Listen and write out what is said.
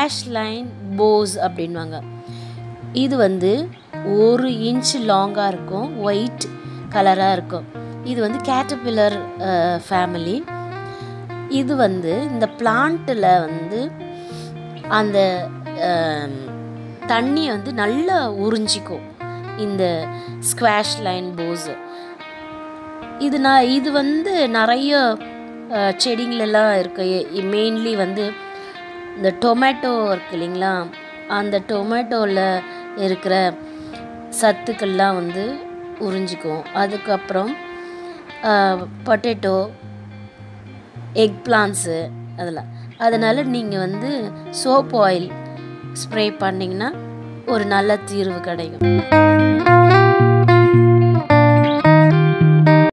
squash line Bose அப்படின்வாங்க இது வந்து ஒரு இன்ச் லாங்காக இருக்கும் ஒயிட் கலராக இருக்கும் இது வந்து கேட்டபில்லர் ஃபேமிலி இது வந்து இந்த பிளான்ட்டில் வந்து அந்த தண்ணியை வந்து நல்லா உறிஞ்சிக்கும் இந்த ஸ்குவாஷ் லைன் போஸு இது நான் இது வந்து நிறைய அஹ், செடிங்களெல்லாம் இருக்கு மெயின்லி வந்து இந்த டொமேட்டோ இருக்கு இல்லைங்களா அந்த டொமேட்டோவில் இருக்கிற சத்துக்கள்லாம் வந்து உறிஞ்சிக்கும் அதுக்கப்புறம் பொட்டேட்டோ எக் பிளான்ஸு அதெல்லாம் அதனால் நீங்கள் வந்து சோப் ஆயில் ஸ்ப்ரே பண்ணிங்கன்னா ஒரு நல்ல தீர்வு கிடைக்கும்